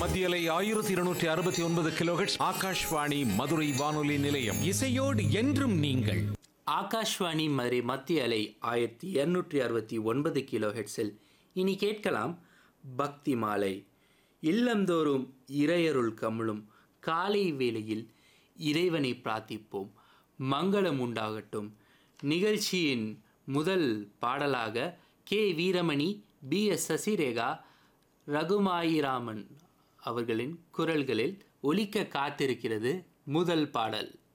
மத்தியலை ஆயிரத்தி இருநூற்றி அறுபத்தி ஒன்பது கிலோஹெட்ஸ் ஆகாஷ்வாணி மதுரை வானொலி நிலையம் இசையோடு என்றும் நீங்கள் ஆகாஷ்வாணி மதுரை மத்திய அலை ஆயிரத்தி இரநூற்றி அறுபத்தி ஒன்பது கிலோ ஹெட்ஸில் இனி கேட்கலாம் பக்தி மாலை இல்லந்தோறும் இறையருள் கமழும் காலை வேளையில் இறைவனை பிரார்த்திப்போம் மங்களம் உண்டாகட்டும் நிகழ்ச்சியின் முதல் பாடலாக K Veeramani P S Sasirekha ரகுமாயிராமன் அவர்களின் குரல்களில் ஒலிக்க காத்திருக்கிறது முதல் பாடல்